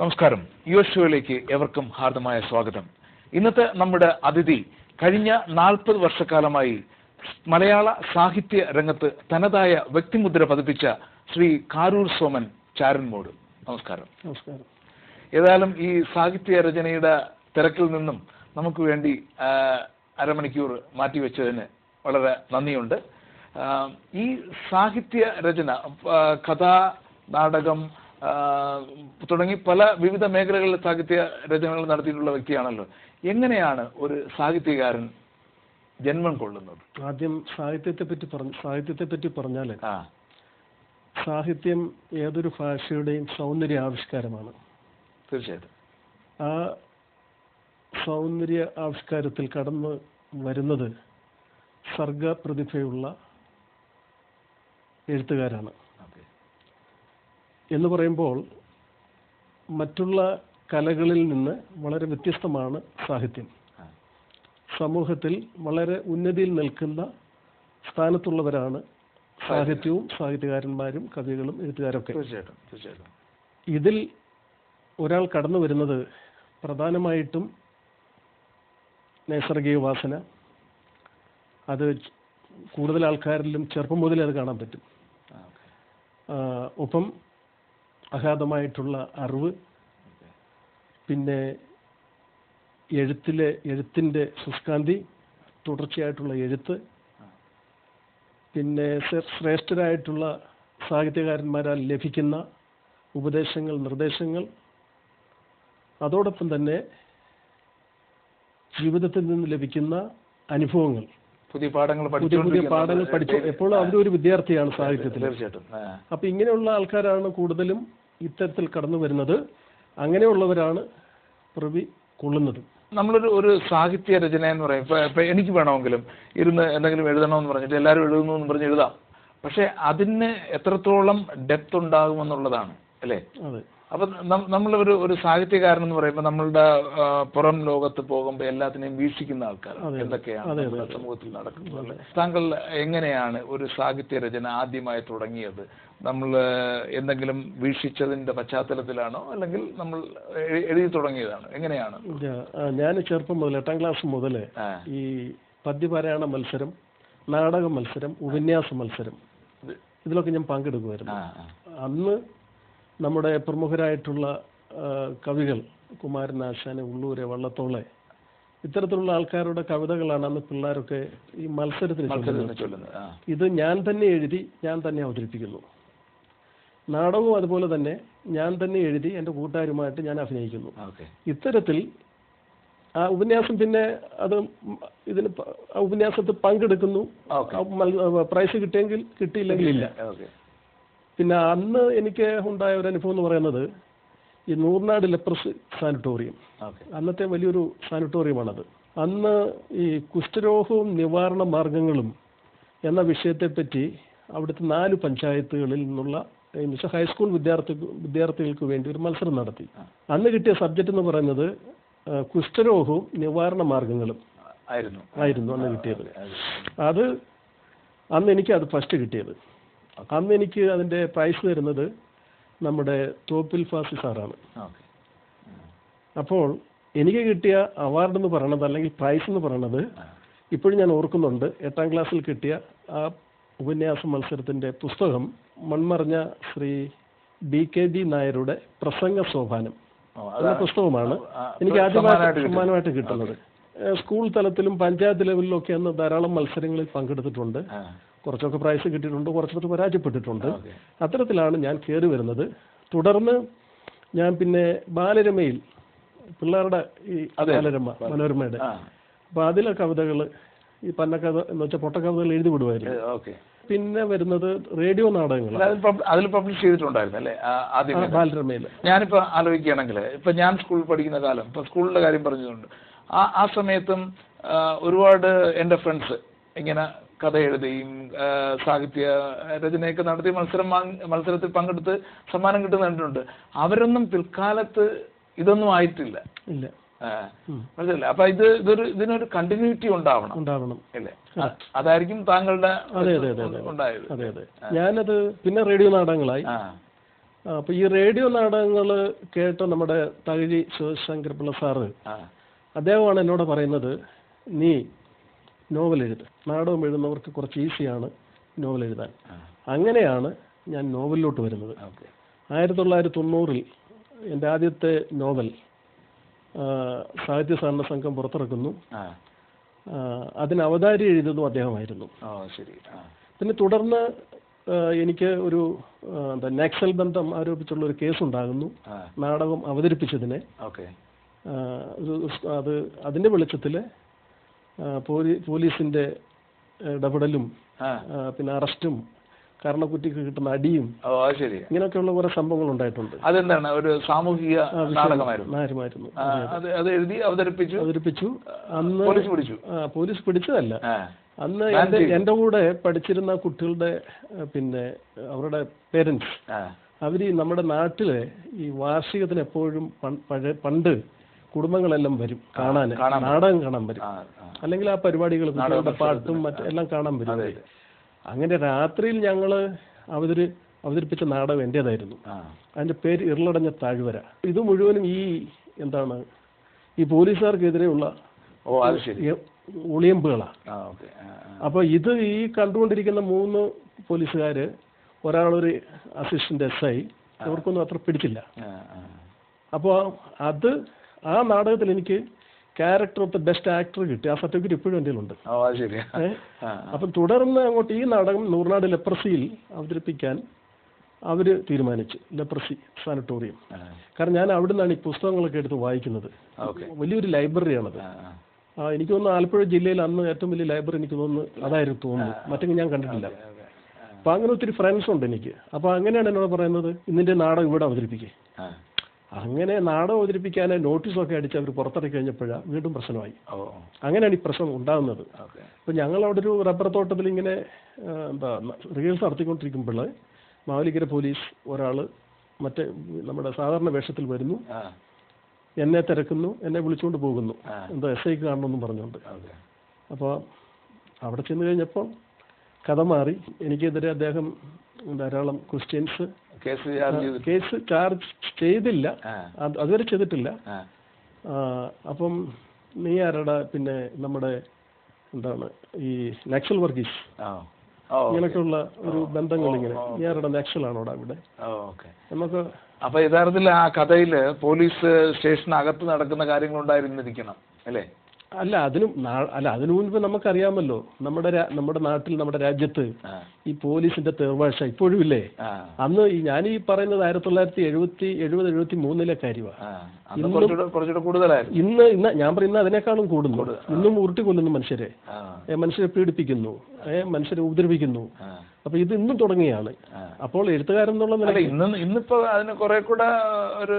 നമസ്കാരം U S ഷോയിലേക്ക് എവർക്കും ഹാർദമായ സ്വാഗതം ഇന്നത്തെ നമ്മുടെ അതിഥി കഴിഞ്ഞ നാൽപ്പത് വർഷക്കാലമായി മലയാള സാഹിത്യ രംഗത്ത് തനതായ വ്യക്തിമുദ്ര പതിപ്പിച്ച ശ്രീ കാരൂർ സോമൻ ചാരൻമോട് നമസ്കാരം നമസ്കാരം ഏതായാലും ഈ സാഹിത്യ രചനയുടെ തിരക്കിൽ നിന്നും നമുക്ക് വേണ്ടി ആ, അരമണിക്കൂർ മാറ്റിവെച്ചതിന് വളരെ നന്ദിയുണ്ട് ആ, ഈ സാഹിത്യ രചന ആ, കഥ നാടകം ആ, തുടങ്ങി പല വിവിധ മേഖലകളിൽ സാഹിത്യ രചനകൾ നടത്തിയിട്ടുള്ള വ്യക്തിയാണല്ലോ എങ്ങനെയാണ് ഒരു സാഹിത്യകാരൻ ജന്മം കൊള്ളുന്നത് ആദ്യം സാഹിത്യത്തെ പറ്റി പറഞ്ഞു സാഹിത്യത്തെ പറ്റി പറഞ്ഞാൽ ആ സാഹിത്യം ഏതൊരു ഭാഷയുടെയും സൗന്ദര്യ ആവിഷ്കാരമാണ് തീർച്ചയായിട്ടും ആ സൗന്ദര്യ ആവിഷ്കാരത്തിൽ കടന്നു വരുന്നത് സർഗപ്രതിഭയുള്ള എഴുത്തുകാരാണ് ഓക്കെ എന്ന് പറയുമ്പോൾ മറ്റുള്ള കലകളിൽ നിന്ന് വളരെ വ്യത്യസ്തമാണ് സാഹിത്യം ആ. സമൂഹത്തിൽ വളരെ ഉന്നതിയിൽ നിൽക്കുന്ന സ്ഥാനത്തുള്ളവരാണ് സാഹിത്യവും സാഹിത്യകാരന്മാരും കവികളും എഴുത്തുകാരൊക്കെ തീർച്ചയായിട്ടും തീർച്ചയായിട്ടും ഇതിൽ ഒരാൾ കടന്നു വരുന്നത് പ്രധാനമായിട്ടും നൈസർഗിക വാസന അത് കൂടുതൽ ആൾക്കാരിലും ചെറുപ്പം മുതലേ അത് കാണാൻ പറ്റും ആ, ഓക്കെ ആ, ഒപ്പം അഗാധമായിട്ടുള്ള അറിവ് പിന്നെ എഴുത്തിലെ എഴുത്തിൻ്റെ ശുഷ്കാന്തി തുടർച്ചയായിട്ടുള്ള എഴുത്ത് പിന്നെ ശ്ര- ശ്രേഷ്ഠരായിട്ടുള്ള സാഹിത്യകാരന്മാരാൽ ലഭിക്കുന്ന ഉപദേശങ്ങൾ നിർദ്ദേശങ്ങൾ അതോടൊപ്പം തന്നെ ജീവിതത്തിൽ നിന്ന് ലഭിക്കുന്ന അനുഭവങ്ങൾ പുതിയ പാഠങ്ങൾ പുതിയ പുതിയ പഠിച്ചുകൊണ്ടിരിക്കുന്ന- പാഠങ്ങൾ പഠിച്ചു എപ്പോഴും അവരും ഒരു വിദ്യാർത്ഥിയാണ് സാഹിത്യത്തിൽ തീർച്ചയായിട്ടും ആ. അപ്പൊ ഇങ്ങനെയുള്ള ആൾക്കാരാണ് കൂടുതലും ഇത്തരത്തിൽ കടന്നു വരുന്നത് അങ്ങനെയുള്ളവരാണ് പ്രവി കൊള്ളുന്നത് നമ്മളൊരു ഒരു സാഹിത്യ രചന എന്ന് പറയും ഇപ്പൊ ഇപ്പൊ എനിക്ക് വേണമെങ്കിലും ഇരുന്ന് എന്തെങ്കിലും എഴുതണമെന്ന് പറഞ്ഞിട്ട് എല്ലാവരും എഴുതുന്നു എന്ന് പറഞ്ഞ് എഴുതാം പക്ഷെ അതിന് എത്രത്തോളം ഡെപ്ത് ഉണ്ടാകുമെന്നുള്ളതാണ് അല്ലേ അതെ അപ്പൊ നം- നമ്മളൊരു ഒരു സാഹിത്യകാരൻ എന്ന് പറയുമ്പോൾ നമ്മളുടെ ആ, പുറം ലോകത്ത് പോകുമ്പോൾ എല്ലാത്തിനെയും വീക്ഷിക്കുന്ന ആൾക്കാർ അതെ, അതെ. എന്തൊക്കെയാണ് അതെ, അതെ, നമ്മുടെ അതെ. സമൂഹത്തിൽ നടക്കുന്നത് താങ്കൾ എങ്ങനെയാണ് ഒരു സാഹിത്യ രചന ആദ്യമായി തുടങ്ങിയത് നമ്മൾ എന്തെങ്കിലും വീക്ഷിച്ചതിന്റെ പശ്ചാത്തലത്തിലാണോ അല്ലെങ്കിൽ നമ്മൾ എ- എഴുതി തുടങ്ങിയതാണോ എങ്ങനെയാണ് ഞാൻ ചെറുപ്പം മുതൽ എട്ടാം ക്ലാസ് മുതൽ ആ, ഈ പദ്യപാരായണ മത്സരം നാടക മത്സരം ഉപന്യാസ മത്സരം ഇത്- ഇതിലൊക്കെ ഞാൻ പങ്കെടുക്കുമായിരുന്നു ആ, ആ. അന്ന് നമ്മുടെ പ്രമുഖരായിട്ടുള്ള ആ, കവികൾ കുമാരനാശാന് ഉള്ളൂര് വള്ളത്തോളെ ഇത്തരത്തിലുള്ള ആൾക്കാരുടെ കവിതകളാണ് അന്ന് പിള്ളേരൊക്കെ ഈ മത്സരത്തിന് ചൊല്ലുന്നത് മത്സരത്തിന് ചൊല്ലുന്നത് ആ ഇത് ഞാൻ തന്നെ എഴുതി ഞാൻ തന്നെ അവതരിപ്പിക്കുന്നു നാടകവും അതുപോലെ തന്നെ ഞാൻ തന്നെ എഴുതി എൻ്റെ കൂട്ടുകാരുമായിട്ട് ഞാൻ അഭിനയിക്കുന്നു ഓക്കെ ഇത്തരത്തിൽ ആ ഉപന്യാസം പിന്നെ അത് ഉം ഇതിന് പ- ആ ഉപന്യാസത്തിൽ പങ്കെടുക്കുന്നു ഓക്കെ ആ മൽ- പ്രൈസ് കിട്ടിയെങ്കിൽ കിട്ടിയില്ലെങ്കിൽ ഇല്ല ഓക്കെ പിന്നെ അന്ന് എനിക്ക് ഉണ്ടായ ഒരു അനുഭവം എന്ന് പറയുന്നത് ഈ നൂർനാട് ലെപ്രസ് സാനിറ്റോറിയം ഓക്കെ അന്നത്തെ വലിയൊരു സാനിറ്റോറിയമാണത് അന്ന് ഈ കുഷ്ഠരോഗവും നിവാരണ മാർഗങ്ങളും എന്ന വിഷയത്തെപ്പറ്റി അവിടുത്തെ നാല് പഞ്ചായത്തുകളിൽ നിന്നുള്ള എന്ന് വെച്ചാൽ ഹൈസ്കൂൾ വിദ്യാർത്ഥി വിദ്യാർത്ഥികൾക്ക് വേണ്ടി ഒരു മത്സരം നടത്തി അന്ന് കിട്ടിയ സബ്ജക്റ്റ് എന്ന് പറയുന്നത് ആ, കുഷ്ഠരോഗവും നിവാരണ മാർഗങ്ങളും ആയിരുന്നു ആയിരുന്നു അന്ന് കിട്ടിയത് അതെ. അത് അന്ന് എനിക്ക് അത് ഫസ്റ്റ് കിട്ടിയത് അന്ന് എനിക്ക് അതിൻ്റെ പ്രൈസ് തരുന്നത് നമ്മുടെ തോപ്പിൽ ഫാസി സാറാണ് ഓക്കെ അപ്പോൾ എനിക്ക് കിട്ടിയ അവാർഡ് എന്ന് പറയണത് അല്ലെങ്കിൽ പ്രൈസ് എന്ന് പറയണത് ഇപ്പോഴും ഞാൻ ഓർക്കുന്നുണ്ട് എട്ടാം ക്ലാസ്സിൽ കിട്ടിയ ആ ഉപന്യാസ മത്സരത്തിൻ്റെ പുസ്തകം മൺമറഞ്ഞ ശ്രീ ബി കെ ബി നായരുടെ പ്രസംഗ സോപാനം ഓ, എന്ന പുസ്തകമാണ് ആ, എനിക്ക് സമ്മാനമായിട്ട് ആദ്യമായിട്ട് കിട്ടുന്നത്. സമ്മാനമായിട്ട് കിട്ടുന്നത് ഏഹ് സ്കൂൾ തലത്തിലും പഞ്ചായത്ത് ലെവലിലൊക്കെ അന്ന് ധാരാളം മത്സരങ്ങളിൽ പങ്കെടുത്തിട്ടുണ്ട് ആ, കുറച്ചൊക്കെ പ്രൈസ് കിട്ടിയിട്ടുണ്ട് കുറച്ചൊക്കെ പരാജയപ്പെട്ടിട്ടുണ്ട് ഓക്കെ അത്തരത്തിലാണ് ഞാൻ കയറി വരുന്നത് തുടർന്ന് ഞാൻ പിന്നെ ബാലരമയിൽ പിള്ളേരുടെ ഈ അതെ. ബാലരമ മനോരമയുടെ ആ അപ്പോൾ അതിലെ കവിതകൾ ഈ പന്നക്കഥ എന്ന് വെച്ചാൽ പൊട്ടക്കവിതകൾ എഴുതി വിടുമായിരുന്നു ഓക്കെ പിന്നെ വരുന്നത് റേഡിയോ നാടകങ്ങൾ അതിൽ പബ്- അതിൽ പബ്ലിഷ് ചെയ്തിട്ടുണ്ടായിരുന്നു അല്ലേ ആ, ആദ്യം ബാലരമയിൽ ഞാനിപ്പോ ആലോചിക്കുകയാണെങ്കിൽ ഇപ്പൊ ഞാൻ സ്കൂളിൽ പഠിക്കുന്ന കാലം ഇപ്പൊ സ്കൂളിന്റെ കാര്യം പറഞ്ഞതുകൊണ്ട് ആ ആ സമയത്തും ആ, ഒരുപാട് എൻ്റെ ഫ്രണ്ട്സ് ഇങ്ങനെ കഥ എഴുതുകയും ആ, സാഹിത്യ രചനയൊക്കെ നടത്തി മത്സരം വാങ്ങി മത്സരത്തിൽ പങ്കെടുത്ത് സമ്മാനം കിട്ടുന്ന കണ്ടിട്ടുണ്ട് അവരൊന്നും പിൽക്കാലത്ത് ഇതൊന്നും ആയിട്ടില്ല ഇല്ല ആ, ഉം. മനസ്സിലല്ലേ അപ്പൊ ഇത് ഇതൊരു ഇതിനൊരു കണ്ടിന്യൂറ്റി ഉണ്ടാവണം ഉണ്ടാവണം അല്ലേ അ- അതായിരിക്കും താങ്കളുടെ അതെ, അതെ, അതെ, അതെ. ഉണ്ടായത് അതെ അതെ ഞാനത് പിന്നെ റേഡിയോ നാടകങ്ങളായി ആ അപ്പോൾ ഈ റേഡിയോ നാടകങ്ങൾ കേട്ട നമ്മുടെ തകഴി ശിവശങ്കരപിള്ള സാറ് ആ അദ്ദേഹമാണ് എന്നോട് പറയുന്നത് നീ നോവൽ എഴുത് നാടകം എഴുതുന്നവർക്ക് കുറച്ച് ഈസിയാണ് നോവൽ എഴുതാൻ ആ അങ്ങനെയാണ് ഞാൻ നോവലിലോട്ട് വരുന്നത് ഓക്കെ ആയിരത്തി തൊള്ളായിരത്തി തൊണ്ണൂറിൽ എൻ്റെ ആദ്യത്തെ നോവൽ ആ, സാഹിത്യ സഹകരണ സംഘം പുറത്തിറക്കുന്നു ആ ആ, അതിന് അവതാരി എഴുതുന്നതും അദ്ദേഹമായിരുന്നു ഓ ശരി ആ പിന്നെ തുടർന്ന് ആ, എനിക്ക് ഒരു ആ, എന്താ നക്സൽ ബന്ധം ആരോപിച്ചുള്ള ഒരു കേസ് ഉണ്ടാകുന്നു ആ നാടകം അവതരിപ്പിച്ചതിനെ ഓക്കെ ആ, ഒരു സ് അത് അതിൻ്റെ വെളിച്ചത്തിൽ പോലീ പോലീസിൻ്റെ ഇടപെടലും ആ ആ, പിന്നെ അറസ്റ്റും കാരണക്കുറ്റിക്ക് കിട്ടുന്ന അടിയും ഓ അത് ശരി ഇങ്ങനെയൊക്കെയുള്ള കുറേ സംഭവങ്ങൾ ഉണ്ടായിട്ടുണ്ട് അതെന്താണ് ഒരു സാമൂഹിക നാടകമായിരുന്നു നാരുമായിരുന്നു ആ, അത് അത് എഴുതി അവതരിപ്പിച്ചു അവതരിപ്പിച്ചു അന്ന് പോലീസ് പിടിച്ചു ആ, പോലീസ് പിടിച്ചതല്ല ആ അന്ന് എൻ്റെ എൻ്റെ കൂടെ പഠിച്ചിരുന്ന കുട്ടികളുടെ ആ, പിന്നെ അവരുടെ പേരൻസ് ആ അവർ നമ്മുടെ നാട്ടിലെ ഈ വാർഷികത്തിന് എപ്പോഴും പൺ- പഴയ പണ്ട് കുടുംബങ്ങളെല്ലാം വരും കാണാൻ നാടകം കാണാൻ വരും ആ ആ അല്ലെങ്കിൽ ആ പരിപാടികൾ കുട്ടികളുടെ പാട്ടും മറ്റെല്ലാം കാണാൻ വരും അവര്. അങ്ങനെ രാത്രിയിൽ ഞങ്ങൾ അവതരി അവതരിപ്പിച്ച നാടകം എൻ്റേതായിരുന്നു ആ അതിൻ്റെ പേര് ഇറളടഞ്ഞ താഴ്വര ഇത് മുഴുവനും ഈ എന്താണ് ഈ പോലീസുകാർക്കെതിരെയുള്ള ഓ അത് ശരി ഒളിയമ്പുകളാണ് ആ ഓക്കെ ആ ആ അപ്പോൾ ഇത് ഈ കണ്ടുകൊണ്ടിരിക്കുന്ന മൂന്ന് പോലീസുകാർ ഒരാളൊരു അസിസ്റ്റന്റ് എസ് ഐ ഇവർക്കൊന്നും അത്ര പിടിച്ചില്ല ആ ആ അപ്പോൾ അത് ആ നാടകത്തിൽ എനിക്ക് character of the best actor കിട്ടി ആ സർട്ടിഫിക്കറ്റ് ഇപ്പോഴും എൻ്റെ ഉണ്ട് ഓ അത് ശരി ഏ? ആ അപ്പം തുടർന്ന് അങ്ങോട്ട് ഈ നാടകം നൂറിനാട് ലെപ്രസിയിൽ അവതരിപ്പിക്കാൻ അവർ തീരുമാനിച്ചു ലെപ്രസി സാനിറ്റോറിയം ആ കാരണം ഞാൻ അവിടെ നിന്നാണ് ഈ പുസ്തകങ്ങളൊക്കെ എടുത്ത് വായിക്കുന്നത് ഓക്കെ വലിയൊരു ലൈബ്രറിയാണത് ആ ആ ആ, എനിക്ക് തോന്നുന്നു ആലപ്പുഴ ജില്ലയിൽ അന്ന് ഏറ്റവും വലിയ ലൈബ്രറി എനിക്ക് തോന്നുന്നു അതായിരുന്നു തോന്നുന്നു മറ്റെങ്കിൽ ഞാൻ കണ്ടിട്ടില്ല ഓക്കെ അപ്പം അങ്ങനെ ഒത്തിരി ഫ്രണ്ട്സ് ഉണ്ട് എനിക്ക് അപ്പോൾ അങ്ങനെയാണ് എന്നോട് പറയുന്നത് ഇന്നിൻ്റെ നാടകം ഇവിടെ അവതരിപ്പിക്കുക ആ അങ്ങനെ നാടകം അവതരിപ്പിക്കാൻ നോട്ടീസൊക്കെ അടിച്ച് അവർ പുറത്തിറക്കി കഴിഞ്ഞപ്പോഴാണ് വീണ്ടും പ്രശ്നമായി ഓ അങ്ങനെയാണ് ഈ പ്രശ്നം ഉണ്ടാകുന്നത് ഓക്കെ അപ്പോൾ ഞങ്ങൾ അവിടെ ഒരു റബ്ബർ തോട്ടത്തിൽ ഇങ്ങനെ ആ, എന്താ റിഹേഴ്സൽ നടത്തിക്കൊണ്ടിരിക്കുമ്പോൾ മാവലിക്കര പോലീസ് ഒരാൾ മറ്റേ നമ്മുടെ സാധാരണ വേഷത്തിൽ വരുന്നു ആ എന്നെ തിരക്കുന്നു എന്നെ വിളിച്ചുകൊണ്ട് പോകുന്നു ആ. എന്താ എസ് ഐക്ക് കാണണമെന്നും പറഞ്ഞുകൊണ്ട് ഓക്കെ അപ്പോൾ അവിടെ ചെന്ന് കഴിഞ്ഞപ്പോൾ കഥ മാറി എനിക്കെതിരെ അദ്ദേഹം ധാരാളം ക്വസ്റ്റ്യൻസ് കേസ് ചാർജ് ചെയ്തു കേസ് ചാർജ് ചെയ്തില്ല ആ അത് അതുവരെ ചെയ്തിട്ടില്ല ആ ആ, അപ്പം നീ ആരടാ പിന്നെ നമ്മുടെ എന്താണ് ഈ നക്സൽ വർഗീസ് ഓ ഓ ഇങ്ങനെയൊക്കെയുള്ള ഒരു ബന്ധങ്ങൾ ഇങ്ങനെ നീ ആരുടെ നക്സലാണോടാ ഇവിടെ ഓ ഓക്കെ എന്നൊക്കെ അപ്പൊ യഥാർത്ഥത്തിൽ ആ കഥയില് പോലീസ് സ്റ്റേഷനകത്ത് നടക്കുന്ന കാര്യങ്ങളുണ്ടായിരുന്നിരിക്കണം അല്ലേ അല്ല അതിനും നാ- അല്ല അതിനു മുൻപ് നമുക്കറിയാമല്ലോ നമ്മുടെ രാ- നമ്മുടെ നാട്ടിൽ നമ്മുടെ രാജ്യത്ത് ആ ഈ പോലീസിന്റെ തേർവാഴ്ച ഇപ്പോഴും ഇല്ലേ ആ അന്ന് ഈ ഞാൻ ഈ പറയുന്നത് ആയിരത്തി തൊള്ളായിരത്തി എഴുപത്തി എഴുപത് എഴുപത്തി മൂന്നിലെ കാര്യമാണ് ആ അന്ന് കുറച്ചുകൂടെ കുറച്ചുകൂടെ കൂടുതലായിരുന്നു ഇന്ന് ഇന്ന് ഞാൻ പറയുന്ന അതിനേക്കാളും കൂടുന്നു ഇന്നും ഉരുട്ടി കൊല്ലുന്നു മനുഷ്യരെ ആ ഏ, മനുഷ്യരെ പീഡിപ്പിക്കുന്നു ഏ, മനുഷ്യരെ ഉപദ്രവിക്കുന്നു ആ അപ്പൊ ഇത് ഇന്നും തുടങ്ങിയാണ് ആ. അപ്പോൾ എഴുത്തുകാരൻ എന്നുള്ള അല്ല നിലയ്ക്ക് ഇന്ന് ഇന്നിപ്പോ അതിന് കുറെ കൂടെ ഒരു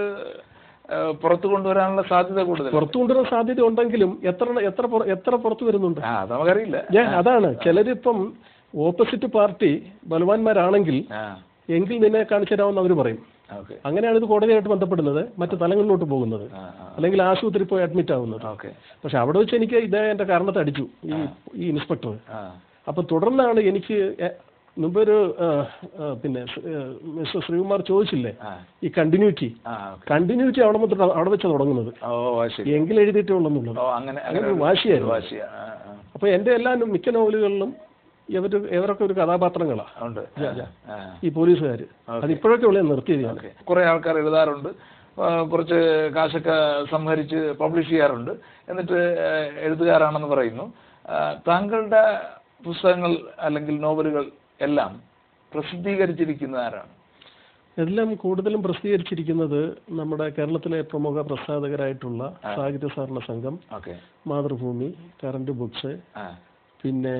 ആ, പുറത്ത് കൊണ്ടുവരാനുള്ള സാധ്യത കൂടുതൽ പുറത്തു കൊണ്ടുവരാൻ സാധ്യത ഉണ്ടെങ്കിലും എത്ര എത്ര പുറ- എത്ര പുറത്തു വരുന്നുണ്ട് ആ അത് നമുക്കറിയില്ല ഏ, അതാണ് ചിലരിപ്പം ഓപ്പോസിറ്റ് പാർട്ടി ബലവാന്മാരാണെങ്കിൽ ആ എങ്കിൽ നിന്നെ കാണിച്ചു തരാമെന്ന് അവർ പറയും ഓക്കെ അങ്ങനെയാണ് ഇത് കോടതിയായിട്ട് ബന്ധപ്പെടുന്നത് മറ്റു തലങ്ങളിലോട്ട് പോകുന്നത് ആ ആ അല്ലെങ്കിൽ ആശുപത്രി പോയി അഡ്മിറ്റ് ആവുന്നത് ഓക്കെ പക്ഷെ അവിടെ വെച്ച് എനിക്ക് ഇതേ എൻ്റെ കാരണത്തെ അടിച്ചു ഈ ഈ ഇൻസ്പെക്ടർ ആ അപ്പൊ തുടർന്നാണ് എനിക്ക് എ- മുമ്പൊരു ആ, ആ, പിന്നെ സ്- ആ, മിസ്റ്റർ ശ്രീകുമാർ ചോദിച്ചില്ലേ ആ ഈ കണ്ടിന്യൂറ്റി ആ ഓക്കെ കണ്ടിന്യൂറ്റി അവിടെ മുതൽ അവിടെ വെച്ച് തുടങ്ങുന്നത് ഓ അത് ശരി എങ്കിൽ എഴുതിയിട്ടേ ഉള്ളെന്നുള്ളത് ഓ അങ്ങനെ അങ്ങനെ ഒരു ഒരു വാശിയായിരുന്നു വാശിയാ ആ ആ അപ്പൊ എൻ്റെ എല്ലാ മിക്ക നോവലുകളിലും ഇവർ ഇവരൊക്കെ ഒരു കഥാപാത്രങ്ങളാണ് ഉണ്ട് ആ ഈ പോലീസുകാർ അത് ഇപ്പോഴൊക്കെ ഉള്ളത് നിർത്തിയത് ഞാൻ ഓക്കെ കുറെ ആൾക്കാർ എഴുതാറുണ്ട് ആ, കുറച്ച് കാശൊക്കെ സംഹരിച്ച് പബ്ലിഷ് ചെയ്യാറുണ്ട് എന്നിട്ട് ആ, എഴുത്തുകാരാണെന്ന് പറയുന്നു ആ, താങ്കളുടെ പുസ്തകങ്ങൾ അല്ലെങ്കിൽ നോവലുകൾ എല്ലാം പ്രസിദ്ധീകരിച്ചിരിക്കുന്ന ആരാണ് എല്ലാം കൂടുതലും പ്രസിദ്ധീകരിച്ചിരിക്കുന്നത് നമ്മുടെ കേരളത്തിലെ പ്രമുഖ പ്രസാധകരായിട്ടുള്ള സാഹിത്യ സഹകരണ സംഘം ഓക്കെ മാതൃഭൂമി കറന്റ് ബുക്സ് ആ പിന്നെ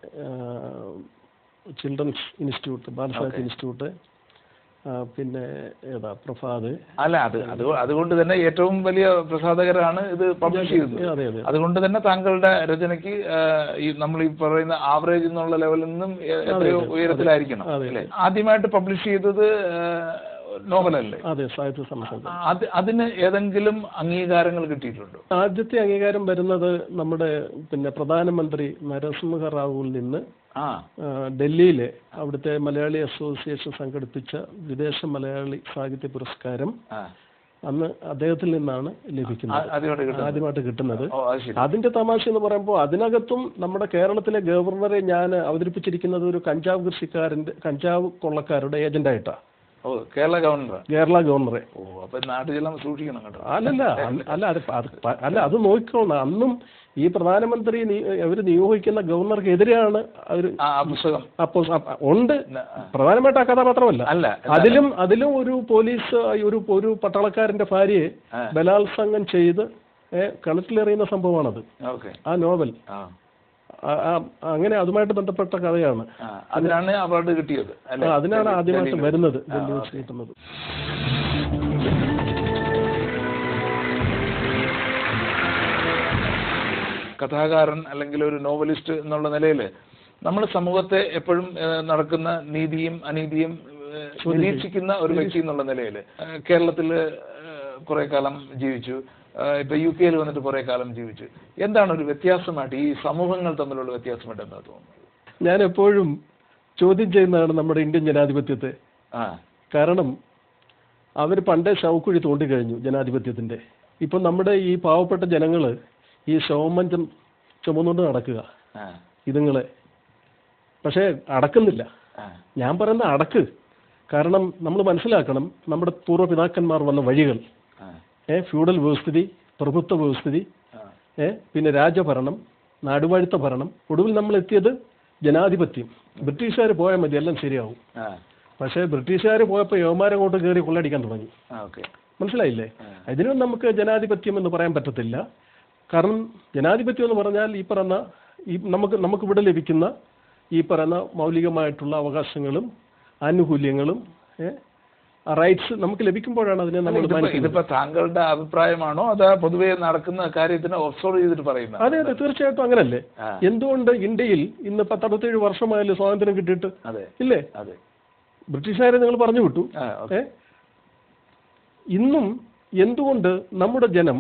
ചിൽഡ്രൻസ് ഇൻസ്റ്റിറ്റ്യൂട്ട് ബാലസാഹിത്യ ഇൻസ്റ്റിറ്റ്യൂട്ട് ആ, പിന്നെ ഏതാ പ്രഭാത് അല്ല അത് അത് അതുകൊണ്ട് തന്നെ ഏറ്റവും വലിയ പ്രസാധകരാണ് ഇത് പബ്ലിഷ് ചെയ്യുന്നത് അതെ അതെ അതുകൊണ്ട് തന്നെ താങ്കളുടെ രചനയ്ക്ക് ആ, ഈ നമ്മൾ ഈ പറയുന്ന ആവറേജ് എന്നുള്ള ലെവലിൽ നിന്നും എ- എത്രയോ ഉയരത്തിലായിരിക്കണം അതെ. അല്ലേ ആദ്യമായിട്ട് പബ്ലിഷ് ചെയ്തത് നോവലല്ലേ അതെ സാഹിത്യ സംഘം അത് അതിന് ഏതെങ്കിലും അംഗീകാരങ്ങൾ കിട്ടിയിട്ടുണ്ടോ ആദ്യത്തെ അംഗീകാരം വരുന്നത് നമ്മുടെ പിന്നെ പ്രധാനമന്ത്രി നരസിംഹ റാവുവിൽ നിന്ന് ആ ആ, ഡൽഹിയിലെ അവിടുത്തെ മലയാളി അസോസിയേഷൻ സംഘടിപ്പിച്ച വിദേശ മലയാളി സാഹിത്യ പുരസ്കാരം ആ അന്ന് അദ്ദേഹത്തിൽ നിന്നാണ് ലഭിക്കുന്നത് ആദ്യമായിട്ട് കിട്ടുന്നത് ആദ്യമായിട്ട് കിട്ടുന്നത് ഓ അത് ശരി അതിന്റെ തമാശ എന്ന് പറയുമ്പോൾ അതിനകത്തും നമ്മുടെ കേരളത്തിലെ ഗവർണറെ ഞാൻ അവതരിപ്പിച്ചിരിക്കുന്നത് ഒരു കഞ്ചാവ് കൃഷിക്കാരന്റെ കഞ്ചാവ് കൊള്ളക്കാരുടെ ഏജന്റായിട്ടാ ഓ കേരള ഗവർണർ കേരള ഗവർണറെ ഓ അപ്പൊ നാട്ടുചെല്ലാം സൂക്ഷിക്കണം കേട്ടോ അല്ലല്ല അല്ല- അല്ല അത് പ- അത് പ- അല്ല അത് നോക്കിക്കോണം അന്നും ഈ പ്രധാനമന്ത്രി അവർ നിയോഗിക്കുന്ന ഗവർണർക്കെതിരെയാണ് അവർ ആ ആ പുസ്തകം അപ്പോ അപ്പ- ഉണ്ട് ന- ആ. പ്രധാനമായിട്ട് ആ കഥാപാത്രമല്ല അല്ല അതിലും അതിലും ഒരു പോലീസ് ഒരു ഒരു പട്ടാളക്കാരന്റെ ഭാര്യയെ ആ. ബലാത്സംഗം ചെയ്ത് ഏ, കിണറ്റിലെറിയുന്ന സംഭവമാണത് ഓക്കെ ആ നോവൽ ആ ആ- ആ- അങ്ങനെ അതുമായിട്ട് ബന്ധപ്പെട്ട കഥയാണ് ആ അതിനാണ് അവാർഡ് കിട്ടിയത് ആ, അല്ലേ അതിനാണ് ആദ്യമായിട്ട് ഡൽഹിയിൽ. വരുന്നത് ആ, ഡൽഹി ഓക്കേ. വെച്ച് കിട്ടുന്നത് കഥാകാരൻ അല്ലെങ്കിൽ ഒരു നോവലിസ്റ്റ് എന്നുള്ള നിലയിൽ നമ്മുടെ സമൂഹത്തെ എപ്പോഴും ഏഹ്, നടക്കുന്ന നീതിയും അനീതിയും ഏഹ്, നിരീക്ഷിക്കുന്ന ഒരു വ്യക്തി എന്നുള്ള നിലയിൽ കേരളത്തിൽ കുറെ കാലം ജീവിച്ചു ഏഹ്, ഇപ്പൊ യു കെയിൽ വന്നിട്ട് കുറെ കാലം ജീവിച്ചു എന്താണ് ഒരു വ്യത്യാസമായിട്ട് ഈ സമൂഹങ്ങൾ തമ്മിലുള്ള വ്യത്യാസമായിട്ട് എന്താ തോന്നുന്നത് ഞാൻ എപ്പോഴും ചോദ്യം ചെയ്യുന്നതാണ് നമ്മുടെ ഇന്ത്യൻ ജനാധിപത്യത്തെ ആ കാരണം അവർ പണ്ടേ ശവക്കുഴി തോണ്ടിക്കഴിഞ്ഞു ജനാധിപത്യത്തിന്റെ ഇപ്പം നമ്മുടെ ഈ പാവപ്പെട്ട ജനങ്ങൾ ഈ ശവമഞ്ചം ചുമന്നുകൊണ്ട് നടക്കുക ആ ഇതുങ്ങളെ പക്ഷേ അടക്കുന്നില്ല ആ ഞാൻ പറയുന്ന അടക്ക് കാരണം നമ്മൾ മനസ്സിലാക്കണം നമ്മുടെ പൂർവ്വപിതാക്കന്മാർ വന്ന വഴികൾ ആ ഏ ഫ്യൂഡൽ വ്യവസ്ഥിതി പ്രഭുത്വ വ്യവസ്ഥിതി ആ ഏ പിന്നെ രാജഭരണം നാടുവാഴുത്ത ഭരണം ഒടുവിൽ നമ്മൾ എത്തിയത് ജനാധിപത്യം ബ്രിട്ടീഷുകാർ പോയാൽ മതി എല്ലാം ശരിയാവും ആ പക്ഷേ ബ്രിട്ടീഷുകാർ പോയപ്പോൾ യവന്മാരങ്ങോട്ട് കയറി കൊള്ളടിക്കാൻ തുടങ്ങി ആ ഓക്കെ മനസ്സിലായില്ലേ ഇതിനും നമുക്ക് ജനാധിപത്യം എന്ന് പറയാൻ പറ്റത്തില്ല കാരണം ജനാധിപത്യം എന്ന് പറഞ്ഞാൽ ഈ പറയുന്ന ഈ നമുക്ക് നമുക്ക് ഇവിടെ ലഭിക്കുന്ന ഈ പറയുന്ന മൗലികമായിട്ടുള്ള അവകാശങ്ങളും ആനുകൂല്യങ്ങളും റൈറ്റ്സ് നമുക്ക് ലഭിക്കുമ്പോഴാണ് അതിനെ നമ്മൾ ഇതിപ്പോ മാനിക്കുന്നത് ഇതിപ്പോ താങ്കളുടെ അഭിപ്രായമാണോ അതോ പൊതുവെ നടക്കുന്ന കാര്യത്തിന് ഒബ്സർവ് ചെയ്തിട്ട് പറയുന്നത് അതെ അതെ തീർച്ചയായിട്ടും അങ്ങനല്ലേ ആ. എന്തുകൊണ്ട് ഇന്ത്യയിൽ ഇന്ന് പത്തറുപത്തേഴ് വർഷമായാലും സ്വാതന്ത്ര്യം കിട്ടിയിട്ട് അതെ ഇല്ലേ അതെ ബ്രിട്ടീഷുകാരെ നിങ്ങൾ പറഞ്ഞു വിട്ടു ആ ഓക്കെ ഏ? ഇന്നും എന്തുകൊണ്ട് നമ്മുടെ ജനം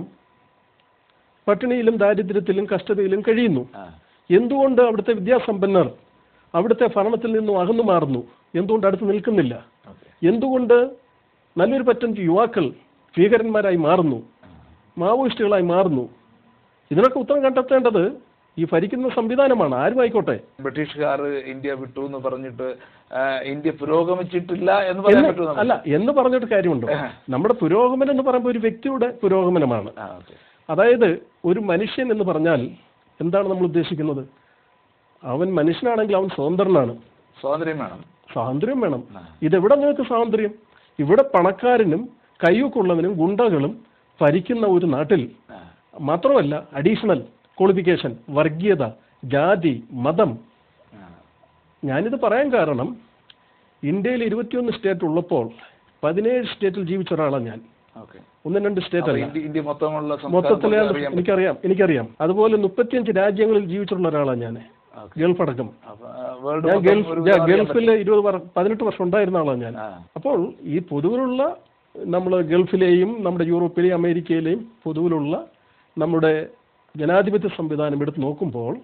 പട്ടിണിയിലും ദാരിദ്ര്യത്തിലും കഷ്ടതയിലും കഴിയുന്നു ആ എന്തുകൊണ്ട് അവിടുത്തെ വിദ്യാസമ്പന്നർ അവിടുത്തെ ഭരണത്തിൽ നിന്നും അകന്നു മാറുന്നു എന്തുകൊണ്ട് അടുത്ത് നിൽക്കുന്നില്ല ഓക്കെ എന്തുകൊണ്ട് നല്ലൊരു പറ്റം യുവാക്കൾ ഭീകരന്മാരായി മാറുന്നു മാവോയിസ്റ്റുകളായി മാറുന്നു ഇതിനൊക്കെ ഉത്തരം കണ്ടെത്തേണ്ടത് ഈ ഭരിക്കുന്ന സംവിധാനമാണ് ആരും ആയിക്കോട്ടെ ബ്രിട്ടീഷുകാർ ഇന്ത്യ വിട്ടു എന്ന് പറഞ്ഞിട്ട് ആ, ഇന്ത്യ പുരോഗമിച്ചിട്ടില്ല എന്ന് പറയാൻ എന്ന് പറ്റുമോ നമുക്ക്? അല്ല എന്ന് പറഞ്ഞിട്ട് കാര്യമുണ്ടോ നമ്മുടെ പുരോഗമനം എന്ന് പറയുമ്പോൾ ഒരു വ്യക്തിയുടെ പുരോഗമനമാണ് ആ ഓക്കെ അതായത് ഒരു മനുഷ്യൻ എന്ന് പറഞ്ഞാൽ എന്താണ് നമ്മൾ ഉദ്ദേശിക്കുന്നത് അവൻ മനുഷ്യനാണെങ്കിൽ അവൻ സ്വതന്ത്രനാണ് സ്വാതന്ത്ര്യം വേണം സ്വാതന്ത്ര്യം വേണം ആ. ഇതെവിടെ നിങ്ങൾക്ക് സ്വാതന്ത്ര്യം ഇവിടെ പണക്കാരനും കയ്യൂക്കുള്ളവനും ഗുണ്ടകളും ഭരിക്കുന്ന ഒരു നാട്ടിൽ ആ മാത്രമല്ല അഡീഷണൽ ക്വാളിഫിക്കേഷൻ വർഗീയത ജാതി മതം ആ ഞാനിത് പറയാൻ കാരണം ഇന്ത്യയിൽ ഇരുപത്തിയൊന്ന് സ്റ്റേറ്റ് ഉള്ളപ്പോൾ പതിനേഴ് സ്റ്റേറ്റിൽ ജീവിച്ച ഒരാളാണ് ഞാൻ ഓക്കെ ഒന്നും രണ്ട് സ്റ്റേറ്റ് അപ്പൊ അല്ല ഇന്ത്യ ഇന്ത്യ മൊത്തമുള്ള സംസ്കാരം മൊത്തത്തിലെ കൊണ്ട് അറിയാൻ പറ്റും. എനിക്കറിയാം എനിക്കറിയാം അതുപോലെ മുപ്പത്തിയഞ്ച് രാജ്യങ്ങളിൽ ജീവിച്ചിട്ടുള്ള ഒരാളാണ് ഞാൻ ഓക്കെ. ഗൾഫ് അടക്കം അപ്പൊ, ആ, വേൾഡ് ഞാൻ മൊത്തം ഗൾഫ് ഒരു ഞാൻ അറിയാൻ ഗൾഫിൽ ഇരുപത് വർ- പതിനെട്ട് വർഷം ഉണ്ടായിരുന്ന ആളാണ് ഞാൻ പറ്റും. ആ അപ്പോൾ ഈ പൊതുവിലുള്ള നമ്മൾ ഗൾഫിലെയും നമ്മുടെ യൂറോപ്പിലെയും അമേരിക്കയിലെയും പൊതുവിലുള്ള നമ്മുടെ ജനാധിപത്യ സംവിധാനം എടുത്ത് നോക്കുമ്പോൾ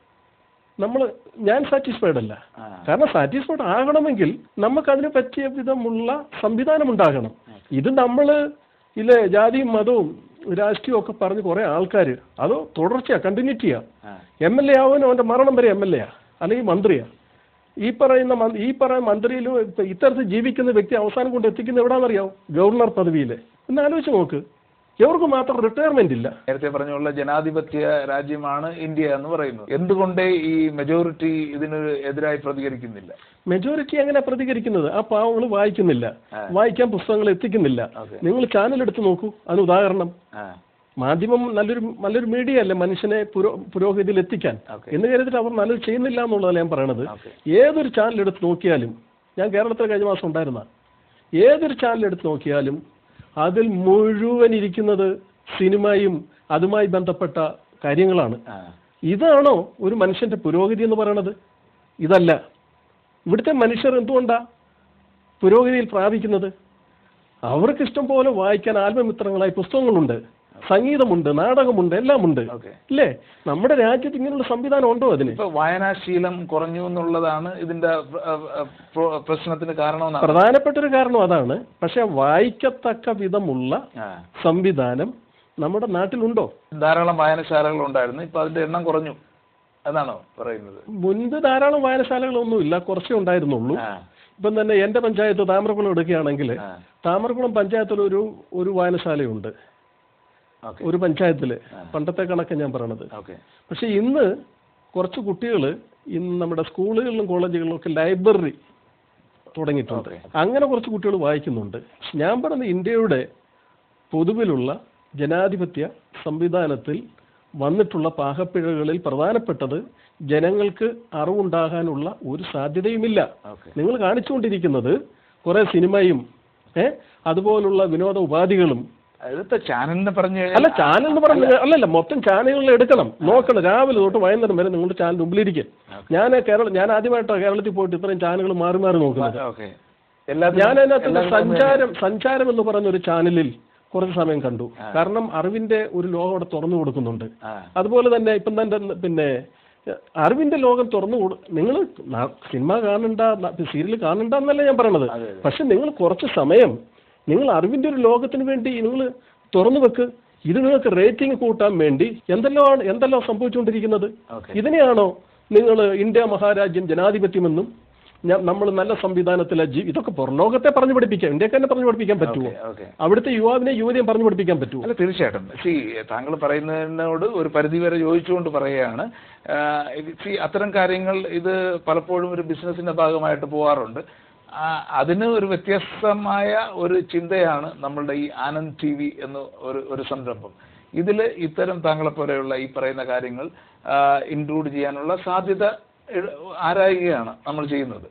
നമ്മൾ ഞാൻ സാറ്റിസ്ഫൈഡ് അല്ല ആ കാരണം സാറ്റിസ്ഫൈഡ് ആകണമെങ്കിൽ നമുക്ക് അതിന് പറ്റിയ വിധമുള്ള സംവിധാനം ഉണ്ടാകണം ഇത് നമ്മൾ ഇല്ലേ ജാതിയും മതവും രാഷ്ട്രീയവും ഒക്കെ പറഞ്ഞ് കുറേ ആൾക്കാർ അതോ തുടർച്ചയാ കണ്ടിന്യൂറ്റിയാ ആ എം എൽ എ ആവാനും അവൻ്റെ മരണം വരെ എം എൽ എ അല്ലെങ്കിൽ മന്ത്രിയാ ഈ പറയുന്ന മന്ത്രി- ഈ പറയുന്ന മന്ത്രിയിലും ഇപ്പൊ ഇത്തരത്തിൽ ജീവിക്കുന്ന വ്യക്തി അവസാനം കൊണ്ട് എത്തിക്കുന്നത് എവിടാണെന്നറിയാവും ഗവർണർ പദവിയിൽ ഒന്ന് ആലോചിച്ച് നോക്ക് ഇവർക്ക് മാത്രം റിട്ടയർമെന്റ് ഇല്ല നേരത്തെ പറഞ്ഞുള്ള ജനാധിപത്യ രാജ്യമാണ് ഇന്ത്യ എന്ന് പറയുന്നത് എന്തുകൊണ്ട് ഈ മെജോറിറ്റി ഇതിന് എതിരായി പ്രതികരിക്കുന്നില്ല മെജോറിറ്റി എങ്ങനെ പ്രതികരിക്കുന്നത് ആ പാവങ്ങൾ വായിക്കുന്നില്ല ആ. വായിക്കാൻ പുസ്തകങ്ങൾ എത്തിക്കുന്നില്ല ഓക്കെ നിങ്ങൾ ചാനൽ എടുത്ത് നോക്കൂ അതിന് ഉദാഹരണം ആ മാധ്യമം നല്ലൊരു നല്ലൊരു മീഡിയ അല്ലേ മനുഷ്യനെ പുരോ പുരോഗതിയിൽ എത്തിക്കാൻ ഓക്കെ എന്ന് കരുതിയിട്ട് അവർ നല്ലത് ചെയ്യുന്നില്ല എന്നുള്ളതാണ് ഞാൻ പറയണത് ഓക്കെ ഏതൊരു ചാനൽ എടുത്ത് നോക്കിയാലും ഞാൻ കേരളത്തിൽ കഴിഞ്ഞ മാസം ഉണ്ടായിരുന്ന ഏതൊരു ചാനൽ എടുത്ത് നോക്കിയാലും അതിൽ മുഴുവൻ ഇരിക്കുന്നത് സിനിമയും അതുമായി ബന്ധപ്പെട്ട കാര്യങ്ങളാണ് ആ ഇതാണോ ഒരു മനുഷ്യന്റെ പുരോഗതി എന്ന് പറയണത് ഇതല്ല ഇവിടുത്തെ മനുഷ്യർ എന്തുകൊണ്ടാ പുരോഗതിയിൽ പ്രാപിക്കുന്നത് അവർക്ക് ഇഷ്ടം പോലെ വായിക്കാൻ ആത്മമിത്രങ്ങളായി പുസ്തകങ്ങളുണ്ട് സംഗീതമുണ്ട് നാടകമുണ്ട് എല്ലാം ഉണ്ട് ഓക്കെ ഇല്ലേ നമ്മുടെ രാജ്യത്ത് ഇങ്ങനെയുള്ള സംവിധാനം ഉണ്ടോ അതിന് ഇപ്പൊ വായനാശീലം കുറഞ്ഞു എന്നുള്ളതാണ് ഇതിന്റെ പ്ര- ആ, പ്ര- പ്രശ്നത്തിന് കാരണമെന്നാണ് പ്രധാനപ്പെട്ട ഒരു കാരണം അതാണ് പക്ഷെ വായിക്കത്തക്ക വിധമുള്ള ആ. സംവിധാനം നമ്മുടെ നാട്ടിലുണ്ടോ ധാരാളം വായനശാലകൾ ഉണ്ടായിരുന്നു ഇപ്പൊ അതിന്റെ എണ്ണം കുറഞ്ഞു എന്നാണോ പറയുന്നത് മുൻപ് ധാരാളം വായനശാലകളൊന്നുമില്ല കുറച്ചേ ഉണ്ടായിരുന്നുള്ളൂ ആ, ഇപ്പം തന്നെ എൻ്റെ പഞ്ചായത്ത് താമരക്കുളം എടുക്കുകയാണെങ്കിൽ ആ, താമരക്കുളം പഞ്ചായത്തിൽ ഒരു ഒരു വായനശാലയുണ്ട് ഓക്കെ ഒരു പഞ്ചായത്തിൽ പണ്ടത്തെ കണക്ക് ഞാൻ പറയണത് ഓക്കെ പക്ഷെ ഇന്ന് കുറച്ച് കുട്ടികൾ ഇന്ന് നമ്മുടെ സ്കൂളുകളിലും കോളേജുകളിലും ഒക്കെ ലൈബ്രറി തുടങ്ങിയിട്ടുണ്ട് Okay. അങ്ങനെ കുറച്ച് കുട്ടികൾ വായിക്കുന്നുണ്ട് ഞാൻ പറയുന്നത് ഇന്ത്യയുടെ പൊതുവിലുള്ള ജനാധിപത്യ സംവിധാനത്തിൽ വന്നിട്ടുള്ള പാകപ്പിഴകളിൽ പ്രധാനപ്പെട്ടത് ജനങ്ങൾക്ക് അറിവുണ്ടാകാനുള്ള ഒരു സാധ്യതയുമില്ല ഓക്കെ നിങ്ങൾ കാണിച്ചുകൊണ്ടിരിക്കുന്നത് കുറെ സിനിമയും ഏ അതുപോലുള്ള വിനോദ ഉപാധികളും ഇതിപ്പോ ചാനലിനെ പറഞ്ഞു അല്ല ചാനൽ എന്ന് പറഞ്ഞ അല്ലല്ല മൊത്തം ചാനലുകൾ എടുക്കണം നോക്കണം രാവിലെ തൊട്ട് വൈകുന്നേരം വരെ നിങ്ങളുടെ ചാനൽ മുമ്പിലിരിക്കും ഞാൻ കേരള ഞാൻ ആദ്യമായിട്ടാണ് കേരളത്തിൽ പോയിട്ട് ഇത്രയും ചാനലുകൾ മാറി മാറി നോക്കുന്നത് ഓക്കെ എല്ലാത്തിനും- ഞാൻ അതിനകത്ത് എല്ലാത്തിനും സഞ്ചാരം സഞ്ചാരം എന്ന് പറയുന്ന ഒരു ചാനലിൽ കുറച്ച് സമയം കണ്ടു കാരണം അറിവിന്റെ ഒരു ലോകം അവിടെ തുറന്നു കൊടുക്കുന്നുണ്ട് ആ, അതുപോലെ തന്നെ ഇപ്പം തന്നെ പിന്നെ അറിവിന്റെ ലോകം തുറന്നു കൊടു നിങ്ങൾ സിനിമ കാണണ്ട സീരിയൽ കാണണ്ട എന്നല്ല ഞാൻ പറയണത് അതെ, അതെ. പക്ഷെ നിങ്ങൾ കുറച്ച് സമയം നിങ്ങൾ അറിവിന്റെ ഒരു ലോകത്തിന് വേണ്ടി നിങ്ങൾ തുറന്നു വെക്ക് ഇത് നിങ്ങൾക്ക് റേറ്റിംഗ് കൂട്ടാൻ വേണ്ടി എന്തെല്ലോ ആണ് എന്തെല്ലോ സംഭവിച്ചുകൊണ്ടിരിക്കുന്നത് ഓക്കെ ഇതിനെയാണോ നിങ്ങൾ ഇന്ത്യ മഹാരാജ്യം ജനാധിപത്യമെന്നും നമ്മൾ നല്ല സംവിധാനത്തിലെ ജീ ഇതൊക്കെ പുറലോകത്തെ പറഞ്ഞു പഠിപ്പിക്കാം ഇന്ത്യക്ക് തന്നെ പറഞ്ഞു പഠിപ്പിക്കാൻ പറ്റുമോ ഓക്കെ അവിടുത്തെ യുവാവിനെ യുവതിയും പറഞ്ഞു പഠിപ്പിക്കാൻ പറ്റുമോ അല്ല തീർച്ചയായിട്ടും സി താങ്കൾ പറയുന്നതിനോട് ഒരു പരിധിവരെ യോജിച്ചുകൊണ്ട് പറയുകയാണ് സി അത്തരം കാര്യങ്ങൾ ഇത് പലപ്പോഴും ഒരു ബിസിനസിന്റെ ഭാഗമായിട്ട് പോകാറുണ്ട് ആ, അതിന് ഒരു വ്യത്യസ്തമായ ഒരു ചിന്തയാണ് നമ്മളുടെ ഈ ആനന്ദ് ടി വി എന്ന ഒരു ഒരു സംരംഭം ഇതിൽ ഇത്തരം താങ്കളെ പോലെയുള്ള ഈ പറയുന്ന കാര്യങ്ങൾ ഇൻക്ലൂഡ് ചെയ്യാനുള്ള സാധ്യത ഇഴ- ആരായുകയാണ് നമ്മൾ ചെയ്യുന്നത്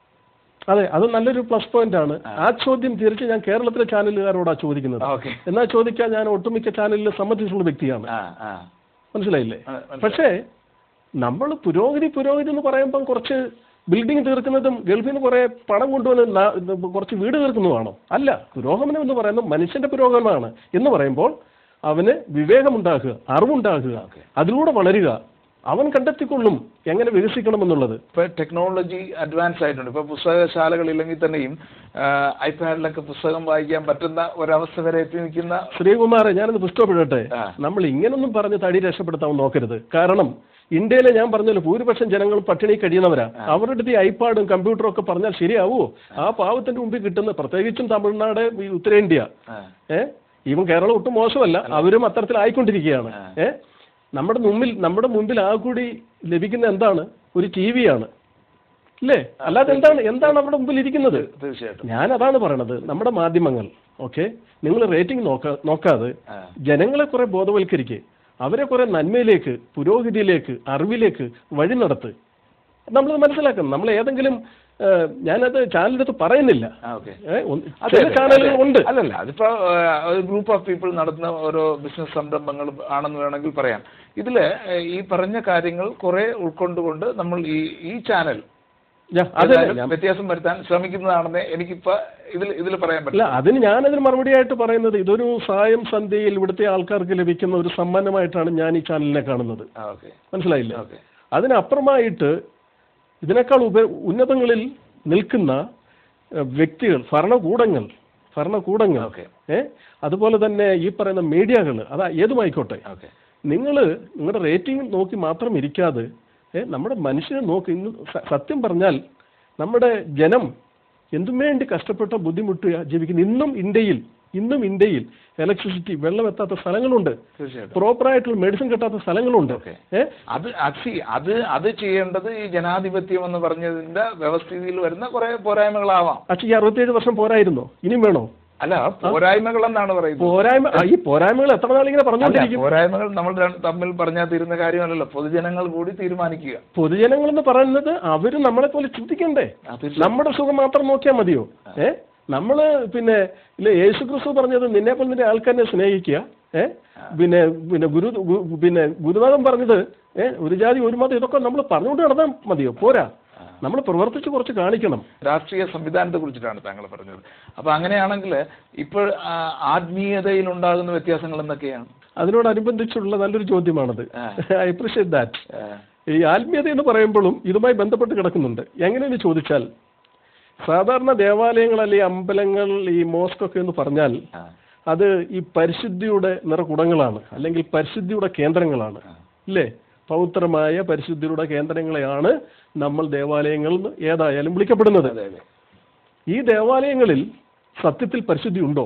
അതെ അത് നല്ലൊരു പ്ലസ് പോയിന്റ് ആണ് ആ ചോദ്യം തിരിച്ച് ഞാൻ കേരളത്തിലെ ചാനലുകാരോടാ ചോദിക്കുന്നത് ഓക്കെ എന്നാൽ ചോദിക്കാൻ ഞാൻ ഒട്ടുമിക്ക ചാനലിൽ സമ്മതിച്ചിട്ടുള്ള വ്യക്തിയാണ് ആ ആ മനസ്സിലായില്ലേ ആ, മനസ്സിലായി. പക്ഷേ നമ്മൾ പുരോഗതി പുരോഗതി എന്ന് പറയുമ്പം കുറച്ച് ബിൽഡിംഗ് തീർക്കുന്നതും ഗൾഫിൽ നിന്ന് കുറെ പണം കൊണ്ടുവന്ന് ന- ഇത് കുറച്ച് വീട് തീർക്കുന്നതാണോ അല്ല പുരോഗമനം എന്ന് പറയുന്നത് മനുഷ്യന്റെ പുരോഗമനമാണ് എന്ന് പറയുമ്പോൾ അവന് വിവേകമുണ്ടാക്കുക അറിവുണ്ടാക്കുക ഓക്കെ അതിലൂടെ വളരുക അവൻ കണ്ടെത്തിക്കൊള്ളും എങ്ങനെ വികസിക്കണമെന്നുള്ളത് ഇപ്പൊ ടെക്നോളജി അഡ്വാൻസ് ആയിട്ടുണ്ട് ഇപ്പൊ പുസ്തകശാലകൾ ഇല്ലെങ്കിൽ തന്നെയും ഐപാഡിലൊക്കെ പുസ്തകം വായിക്കാൻ പറ്റുന്ന ഒരവസ്ഥ വരെ എത്തി നിൽക്കുന്ന ശ്രീകുമാറെ ഞാനൊന്ന് പുഷ്ടപ്പെടട്ടെ ആ. നമ്മൾ ഇങ്ങനൊന്നും പറഞ്ഞ് തടി രക്ഷപ്പെടുത്താൻ നോക്കരുത് കാരണം ഇന്ത്യയിലെ ഞാൻ പറഞ്ഞല്ലോ ഭൂരിപക്ഷം ജനങ്ങൾ പട്ടിണി കഴിയുന്നവരാ അവരുടെ അടുത്ത് ഈ ഐപാഡും കമ്പ്യൂട്ടറും ഒക്കെ പറഞ്ഞാൽ ശരിയാവുമോ ആ പാവത്തിന്റെ മുമ്പിൽ കിട്ടുന്ന പ്രത്യേകിച്ചും തമിഴ്നാട് ഈ ഉത്തരേന്ത്യ ആ, ഏ ഈവൻ കേരളം ഒട്ടും മോശമല്ല അവരും അത്തരത്തിലായിക്കൊണ്ടിരിക്കുകയാണ് ആ. ഏ നമ്മുടെ മുമ്പിൽ നമ്മുടെ മുമ്പിൽ ആ കൂടി ലഭിക്കുന്ന എന്താണ് ഒരു ടി വി ആണ് ഇല്ലേ അല്ലാതെ എന്താണ് എന്താണ് അവിടെ മുമ്പിൽ ഇരിക്കുന്നത് തീർച്ചയായിട്ടും ഞാൻ അതാണ് പറയണത് നമ്മുടെ മാധ്യമങ്ങൾ ഓക്കെ നിങ്ങൾ റേറ്റിംഗ് നോക്ക നോക്കാതെ ആ, ജനങ്ങളെ കുറെ ബോധവൽക്കരിക്കുക അവരെ കുറെ നന്മയിലേക്ക് പുരോഗതിയിലേക്ക് അറിവിലേക്ക് വഴി നടത്ത് നമ്മൾ മനസ്സിലാക്കണം നമ്മൾ ഏതെങ്കിലും ആ, ഞാനത് ചാനലിനകത്ത് പറയുന്നില്ല ആ, ഓക്കെ ഏ, ഒന്ന് അതെ, ചില അതെ, ചാനലുകൾ അതെ. ഉണ്ട് അല്ലല്ല അതിപ്പോ ആ, ഒരു ഗ്രൂപ്പ് ഓഫ് പീപ്പിൾ നടത്തുന്ന ഓരോ ബിസിനസ് സംരംഭങ്ങൾ ആണെന്ന് വേണമെങ്കിൽ പറയാം ഇതില് ഏ, ഈ പറഞ്ഞ കാര്യങ്ങൾ കുറെ ഉൾക്കൊണ്ടുകൊണ്ട് നമ്മൾ ഈ ഈ ചാനൽ ഞാൻ- അത് ഏതായാലും ഞാൻ- വ്യത്യാസം വരുത്താൻ ശ്രമിക്കുന്നതാണെന്ന് എനിക്കിപ്പോ ഇതിൽ ഇതിൽ പറയാൻ അല്ല പറ്റില്ല അതിന് ഞാനതിന് മറുപടിയായിട്ട് പറയുന്നത് ഇതൊരു സായം സന്ധ്യയിൽ ഇവിടുത്തെ ആൾക്കാർക്ക് ലഭിക്കുന്ന ഒരു സമ്മാനമായിട്ടാണ് ഞാൻ ഈ ചാനലിനെ കാണുന്നത് ആ, ഓക്കെ മനസ്സിലായില്ലേ ഓക്കെ അതിനപ്പുറമായിട്ട് ഇതിനേക്കാൾ ഉപ ഉന്നതങ്ങളിൽ നിൽക്കുന്ന ഏഹ്, വ്യക്തികൾ ഭരണകൂടങ്ങൾ ഭരണകൂടങ്ങൾ ഓക്കെ ഏ അതുപോലെ തന്നെ ഈ പറയുന്ന മീഡിയകൾ അതാ ഏതുമായിക്കോട്ടെ ഓക്കെ നിങ്ങൾ നിങ്ങളുടെ റേറ്റിംഗ് നോക്കി മാത്രം ഇരിക്കാതെ ഏ നമ്മുടെ മനുഷ്യനെ നോക്കി ഇന്ന് സ- സത്യം പറഞ്ഞാൽ നമ്മുടെ ജനം എന്തും വേണ്ടി കഷ്ടപ്പെട്ട ബുദ്ധിമുട്ടുക ജീവിക്കുന്നു ഇന്നും ഇന്ത്യയിൽ ഇന്നും ഇന്ത്യയിൽ ഇലക്ട്രിസിറ്റി വെള്ളം എത്താത്ത സ്ഥലങ്ങളുണ്ട് തീർച്ചയായിട്ടും പ്രോപ്പറായിട്ടുള്ള മെഡിസിൻ കിട്ടാത്ത സ്ഥലങ്ങളുണ്ട് ഓക്കെ ഏ അത് അത് see, അത് അത് ചെയ്യേണ്ടത് ഈ ജനാധിപത്യം എന്ന് പറഞ്ഞതിന്റെ വ്യവസ്ഥിതിയിൽ വരുന്ന കുറെ പോരായ്മകളാവാം പക്ഷേ ഈ അറുപത്തിയേഴ് വർഷം പോരായിരുന്നോ ഇനിയും വേണോ അല്ല പോരായ്മകൾ എന്നാണ് പറയുന്നത് പോരായ്മ ആ, ഈ പോരായ്മകൾ എത്ര നാളിങ്ങനെ അല്ല, പറഞ്ഞുകൊണ്ടിരിക്കും പോരായ്മകൾ നമ്മൾ ര- തമ്മിൽ പറഞ്ഞാൽ തീരുന്ന കാര്യമല്ലല്ലോ പൊതുജനങ്ങൾ കൂടി തീരുമാനിക്കുക പൊതുജനങ്ങൾ എന്ന് പറയുന്നത് അവര് നമ്മളെ പോലെ ചിന്തിക്കണ്ടേ ആ, തീർച്ചയായും. നമ്മുടെ സുഖം മാത്രം നോക്കിയാൽ മതിയോ ഏ നമ്മള് പിന്നെ ഇല്ല യേശു ക്രിസ്തു പറഞ്ഞത് നിന്നെ പോലെ നിന്റെ ആൾക്കാരെ സ്നേഹിക്കുക ഏ പിന്നെ പിന്നെ ഗുരു ഗു- പിന്നെ ഗുരുനാഥൻ പറഞ്ഞത് ഏ ഒരു ജാതി ഒരു മതം ഇതൊക്കെ നമ്മൾ പറഞ്ഞുകൊണ്ട് നടന്നാൽ മതിയോ പോരാ നമ്മൾ പ്രവർത്തിച്ച് കുറച്ച് കാണിക്കണം രാഷ്ട്രീയ സംവിധാനത്തെ കുറിച്ചിട്ടാണ് താങ്കൾ പറഞ്ഞത് അപ്പൊ അങ്ങനെയാണെങ്കിൽ ഇപ്പോൾ ആ, ആത്മീയതയിൽ ഉണ്ടാകുന്ന വ്യത്യാസങ്ങൾ എന്തൊക്കെയാണ് അതിനോടനുബന്ധിച്ചുള്ള നല്ലൊരു ചോദ്യമാണത് ആ. ഐ അപ്രീഷിയേറ്റ് ദാറ്റ് ആ, ഈ ആത്മീയത എന്ന് പറയുമ്പോഴും ഇതുമായി ബന്ധപ്പെട്ട് കിടക്കുന്നുണ്ട് എങ്ങനെയെന്ന് ചോദിച്ചാൽ സാധാരണ ദേവാലയങ്ങൾ അല്ലെങ്കിൽ അമ്പലങ്ങൾ ഈ മോസ്ക് ഒക്കെ എന്ന് പറഞ്ഞാൽ ആ, അത് ഈ പരിശുദ്ധിയുടെ നിറകുടങ്ങളാണ് അല്ലെങ്കിൽ പരിശുദ്ധിയുടെ കേന്ദ്രങ്ങളാണ് ഇല്ലേ പൗത്രമായ പരിശുദ്ധിയുടെ കേന്ദ്രങ്ങളെയാണ് നമ്മൾ ദേവാലയങ്ങൾ എന്ന് ഏതായാലും വിളിക്കപ്പെടുന്നത് അതെ അതെ ഈ ദേവാലയങ്ങളിൽ സത്യത്തിൽ പരിശുദ്ധി ഉണ്ടോ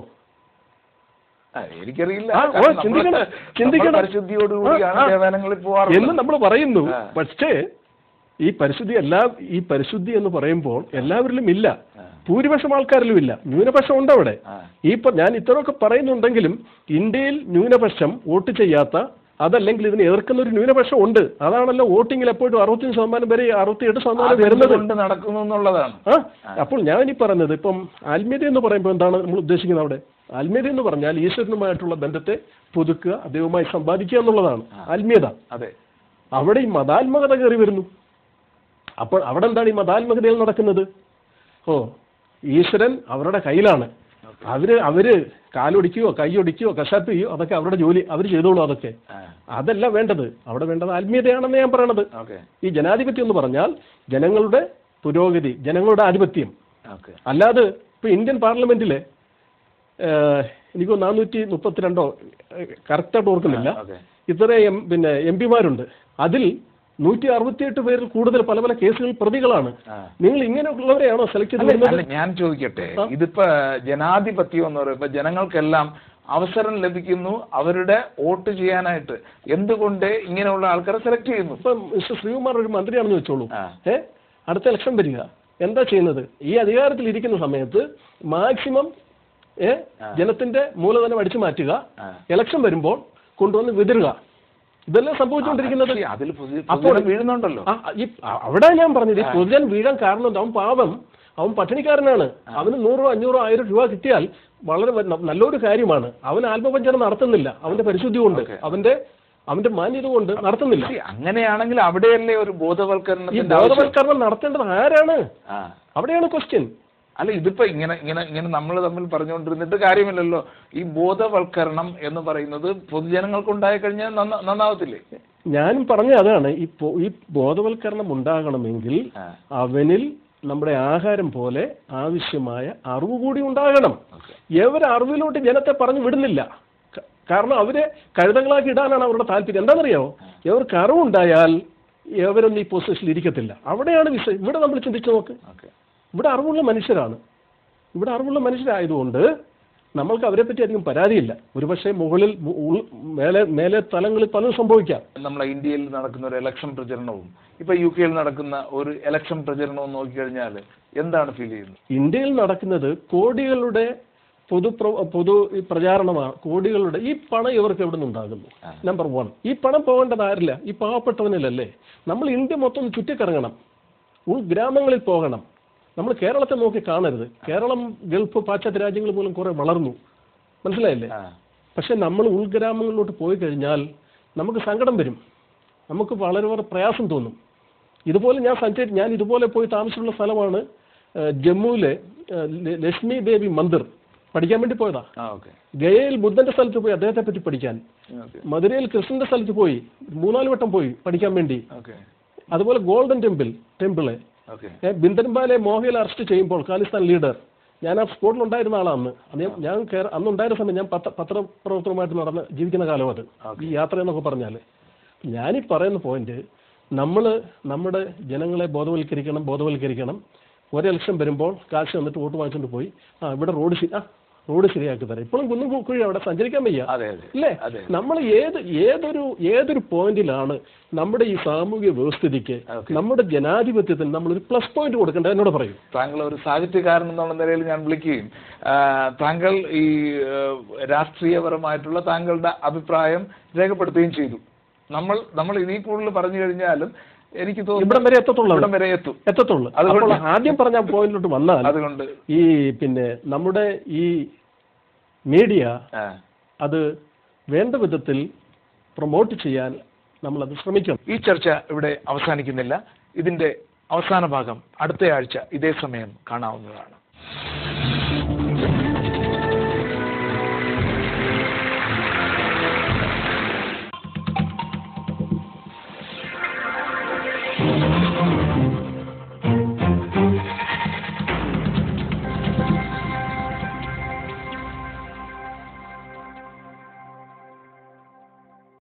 ആ, എനിക്കറിയില്ല ആ, ഓ, കാരണം നമ്മള് ചിന്തിക്കണം, നമ്മൾ ചിന്തിക്കണം. പരിശുദ്ധിയോടുകൂടിയാണ് ആ, ആ. ദേവാലയങ്ങളിൽ പോവാറുള്ളത് എന്ന് നമ്മൾ പറയുന്നു ആ. പക്ഷേ ഈ പരിശുദ്ധി എല്ലാ ഈ പരിശുദ്ധി എന്ന് പറയുമ്പോൾ എല്ലാവരിലും ഇല്ല ഭൂരിപക്ഷം ആൾക്കാരിലും ഇല്ല ന്യൂനപക്ഷം ഉണ്ട് അവിടെ ആ. ഈ ഇപ്പൊ ഞാൻ ഇത്രയൊക്കെ പറയുന്നുണ്ടെങ്കിലും ഇന്ത്യയിൽ ന്യൂനപക്ഷം വോട്ട് ചെയ്യാത്ത അതല്ലെങ്കിൽ ഇതിനെ എതിർക്കുന്ന ഒരു ന്യൂനപക്ഷം ഉണ്ട് അതാണല്ലോ വോട്ടിങ്ങിൽ എപ്പോഴും അറുപത്തി ശതമാനം വരെ അറുപത്തിയെട്ട് ശതമാനം വരുന്നത് കൊണ്ട് നടക്കുന്നു എന്നുള്ളതാണ് ആ അപ്പോൾ ഞാൻ ഈ പറഞ്ഞത് ഇപ്പം ആത്മീയത എന്ന് പറയുമ്പോൾ എന്താണ് നമ്മൾ ഉദ്ദേശിക്കുന്നത് അവിടെ ആത്മീയത എന്ന് പറഞ്ഞാൽ ഈശ്വരനുമായിട്ടുള്ള ബന്ധത്തെ പുതുക്കുക ദൈവമായി സമ്പാദിക്കുക എന്നുള്ളതാണ് ആത്മീയത അതെ അവിടെ ഈ മതാത്മകത കയറി വരുന്നു അപ്പോൾ അവിടെ എന്താണ് ഈ മതാത്മകതയിൽ നടക്കുന്നത് ഓ ഈശ്വരൻ അവരുടെ കയ്യിലാണ് അവര് അവര് കാലൊടിക്കുകയോ കൈയൊടിക്കുകയോ കശാപ്പ് ചെയ്യോ അതൊക്കെ അവരുടെ ജോലി അവർ ചെയ്തോളൂ അതൊക്കെ ആ, അതല്ല വേണ്ടത് അവിടെ വേണ്ടത് ആത്മീയതയാണെന്ന് ഞാൻ പറയണത് ഓക്കെ ഈ ജനാധിപത്യം എന്ന് പറഞ്ഞാൽ ജനങ്ങളുടെ പുരോഗതി ജനങ്ങളുടെ ആധിപത്യം ഓക്കെ അല്ലാതെ ഇപ്പൊ ഇന്ത്യൻ പാർലമെന്റില് ഏഹ്, എനിക്ക് നാനൂറ്റി മുപ്പത്തിരണ്ടോ കറക്റ്റായിട്ട് ഓർക്കുന്നില്ല ഓക്കെ ഇത്രയും പിന്നെ എം പിമാരുണ്ട് അതിൽ നൂറ്റി അറുപത്തിയെട്ട് പേരിൽ കൂടുതൽ പല പല കേസുകൾ പ്രതികളാണ് ആ. നിങ്ങൾ ഇങ്ങനെയുള്ളവരെയാണോ സെലക്ട് ചെയ്ത് അല്ല, വരുന്നത് അല്ല, ഞാൻ ചോദിക്കട്ടെ ഇതിപ്പോ ജനാധിപത്യം എന്ന് പറയുമ്പോ ജനങ്ങൾക്കെല്ലാം അവസരം ലഭിക്കുന്നു അവരുടെ വോട്ട് ചെയ്യാനായിട്ട് എന്തുകൊണ്ട് ഇങ്ങനെയുള്ള ആൾക്കാരെ സെലക്ട് ചെയ്യുന്നു ഇപ്പം മിസ്റ്റർ ശ്രീകുമാർ ഒരു മന്ത്രിയാണെന്ന് വെച്ചോളൂ ആ. ഏ അടുത്ത ഇലക്ഷൻ വരിക എന്താ ചെയ്യുന്നത് ഈ അധികാരത്തിൽ ഇരിക്കുന്ന സമയത്ത് മാക്സിമം ഏ ജനത്തിന്റെ മൂലധനം അടിച്ചു മാറ്റുക ആ. ഇലക്ഷൻ വരുമ്പോൾ കൊണ്ടുവന്ന് വിതറുക ഇതെല്ലാം സംഭവിച്ചുകൊണ്ടിരിക്കുന്നത് പക്ഷേ അതിൽ പൊതു- അപ്പോൾ- പൊതുജനം വീഴുന്നുണ്ടല്ലോ ആ, ഈ അ- അവിടെ ഞാൻ പറഞ്ഞത് ഈ പൊതുജൻ വീഴാൻ കാരണം എന്താ? അവൻ പാവം അവൻ പട്ടിണിക്കാരനാണ് അവന് നൂറോ അഞ്ഞൂറോ ആയിരം രൂപ കിട്ടിയാൽ വളരെ വ- ന- നല്ലൊരു കാര്യമാണ് അവൻ ആത്മപഞ്ചനം നടത്തുന്നില്ല അവന്റെ പരിശുദ്ധി കൊണ്ട് അവന്റെ അവന്റെ മാന്യത കൊണ്ട് നടത്തുന്നില്ല See, അങ്ങനെയാണെങ്കിൽ അവിടെയല്ലേ ഒരു ഈ ബോധവൽക്കരണത്തിന്റെ ആവശ്യം? ബോധവൽക്കരണം നടത്തേണ്ടത് ആരാണ് ആ അവിടെയാണ് ക്വസ്റ്റ്യൻ അല്ല ഇതിപ്പോ ഇങ്ങനെ ഇങ്ങനെ ഇങ്ങനെ നമ്മൾ തമ്മിൽ പറഞ്ഞുകൊണ്ടിരുന്നിട്ട് കാര്യമില്ലല്ലോ ഈ ബോധവൽക്കരണം എന്ന് പറയുന്നത് പൊതുജനങ്ങൾക്ക് ഉണ്ടായി കഴിഞ്ഞാൽ നന്ന- നന്നാവത്തില്ലേ ഞാനും പറഞ്ഞ അതാണ് ഈ പൊ- ഈ ബോധവൽക്കരണം ഉണ്ടാകണമെങ്കിൽ ആ. അവനിൽ നമ്മുടെ ആഹാരം പോലെ ആവശ്യമായ അറിവ് കൂടി ഉണ്ടാകണം എവർ അറിവിലോട്ട് ജനത്തെ പറഞ്ഞു വിടുന്നില്ല ക- കാരണം അവരെ കഴുതകളാക്കി ഇടാനാണ് അവരുടെ താല്പര്യം എന്താണെന്നറിയാമോ ഇവർക്ക് അറിവുണ്ടായാൽ എവരൊന്നും ഈ പൊസിഷനിൽ ഇരിക്കത്തില്ല അവിടെയാണ് വിഷയം ഇവിടെ നമ്മൾ ചിന്തിച്ചു നോക്ക് ഓക്കെ ഇവിടെ അറിവുള്ള മനുഷ്യരാണ് ഇവിടെ അറിവുള്ള മനുഷ്യരായതുകൊണ്ട് നമ്മൾക്ക് അവരെ പറ്റി അധികം പരാതിയില്ല ഒരുപക്ഷെ മുകളിൽ മു- ഉൾ- മേലെ മേലെ തലങ്ങളിൽ പലതും സംഭവിക്കാം നമ്മളെ ഇന്ത്യയിൽ നടക്കുന്ന ഒരു ഇലക്ഷൻ പ്രചരണവും ഇപ്പൊ യു കെയിൽ നടക്കുന്ന ഒരു ഇലക്ഷൻ പ്രചരണവും നോക്കിക്കഴിഞ്ഞാൽ എന്താണ് ഫീൽ ചെയ്യുന്നത് ഇന്ത്യയിൽ നടക്കുന്നത് കോടികളുടെ പൊതു പ്ര- പൊതു ഈ പ്രചാരണമാണ് കോടികളുടെ ഈ പണം ഇവർക്ക് എവിടെ നിന്നുണ്ടാകുന്നു നമ്പർ വൺ ഈ പണം പോകേണ്ടത് ആരില്ല ഈ പാവപ്പെട്ടവനിലല്ലേ നമ്മൾ ഇന്ത്യ മൊത്തം ഒന്ന് ചുറ്റിക്കറങ്ങണം ഉൾഗ്രാമങ്ങളിൽ പോകണം നമ്മൾ കേരളത്തെ നോക്കി കാണരുത് കേരളം ഗൾഫ് പാശ്ചാത്യ രാജ്യങ്ങൾ മൂലം കുറെ വളർന്നു മനസ്സിലായില്ലേ ആ പക്ഷെ നമ്മൾ ഉൾഗ്രാമങ്ങളിലോട്ട് പോയി കഴിഞ്ഞാൽ നമുക്ക് സങ്കടം വരും നമുക്ക് വളരെ വളരെ പ്രയാസം തോന്നും ഇതുപോലെ ഞാൻ സഞ്ചരി ഞാൻ ഇതുപോലെ പോയി താമസിച്ചുള്ള സ്ഥലമാണ് ഏഹ്, ജമ്മുവിലെ ഏഹ്, ല- ലക്ഷ്മി ദേവി മന്ദിർ പഠിക്കാൻ വേണ്ടി പോയതാ ആ ഓക്കെ ഗയയിൽ ബുദ്ധന്റെ സ്ഥലത്ത് പോയി അദ്ദേഹത്തെ പറ്റി പഠിക്കാൻ ഓക്കെ മധുരയിൽ കൃഷ്ണന്റെ സ്ഥലത്ത് പോയി മൂന്നാല് വട്ടം പോയി പഠിക്കാൻ വേണ്ടി ഓക്കെ അതുപോലെ ഗോൾഡൻ ടെമ്പിൾ ടെമ്പിള് ഓക്കെ ഏ, ബിന്ദൻബാലെ മോഹയിൽ അറസ്റ്റ് ചെയ്യുമ്പോൾ ഖാലിസ്ഥാൻ ലീഡർ ഞാൻ ആ സ്പോട്ടിൽ ഉണ്ടായിരുന്ന ആളാണ് അന്ന് അന്ന് ഞാൻ- ഞാൻ കേര- അന്ന് ഉണ്ടായിരുന്ന സമയം ഞാൻ പത്ര പത്രപ്രവർത്തനമായിട്ട് നടന്ന് ജീവിക്കുന്ന കാലം അത് ഈ യാത്ര എന്നൊക്കെ പറഞ്ഞാൽ ഞാനീ പറയുന്ന പോയിന്റ് നമ്മൾ നമ്മുടെ ജനങ്ങളെ ബോധവൽക്കരിക്കണം ബോധവൽക്കരിക്കണം ഒരു ഇലക്ഷൻ വരുമ്പോൾ കാശ് വന്നിട്ട് വോട്ട് വാങ്ങിച്ചുകൊണ്ട് പോയി ആ ഇവിടെ റോഡ് ശരി ആ റോഡ് ശരിയാക്കി തരാം ഇപ്പോഴും കുന്നും കുഴി അവിടെ സഞ്ചരിക്കാൻ വയ്യ അതെ അതെ ഇല്ലേ അതെ നമ്മൾ ഏത് ഏതൊരു ഏതൊരു പോയിന്റിലാണ് നമ്മുടെ ഈ സാമൂഹ്യ വ്യവസ്ഥിതിക്ക് Okay. നമ്മുടെ ജനാധിപത്യത്തിന് നമ്മളൊരു പ്ലസ് പോയിന്റ് കൊടുക്കേണ്ടത് എന്നോട് പറയൂ താങ്കൾ ഒരു സാഹിത്യകാരൻ എന്നുള്ള നിലയിൽ ഞാൻ വിളിക്കുകയും ആ, താങ്കൾ ഈ ആ, രാഷ്ട്രീയപരമായിട്ടുള്ള താങ്കളുടെ അഭിപ്രായം രേഖപ്പെടുത്തുകയും ചെയ്തു നമ്മൾ നമ്മൾ ഇതിൽ കൂടുതൽ പറഞ്ഞു കഴിഞ്ഞാലും എനിക്ക് ഇവിടം തോന്നുന്നു വരെ എത്തത്തുള്ളൂ ഇവിടം വരെ എത്തും എത്തത്തുള്ളൂ അതുകൊണ്ട് അപ്പോൾ ആദ്യം പറഞ്ഞ പോയിന്റിലോട്ട് വന്നാൽ അതുകൊണ്ട് ഈ പിന്നെ നമ്മുടെ ഈ മീഡിയ ആ, അത് വേണ്ട വിധത്തിൽ പ്രൊമോട്ട് ചെയ്യാൻ നമ്മളത് ശ്രമിക്കണം ഈ ചർച്ച ഇവിടെ അവസാനിക്കുന്നില്ല ഇതിന്റെ അവസാന ഭാഗം അടുത്ത ആഴ്ച ഇതേ സമയം കാണാവുന്നതാണ്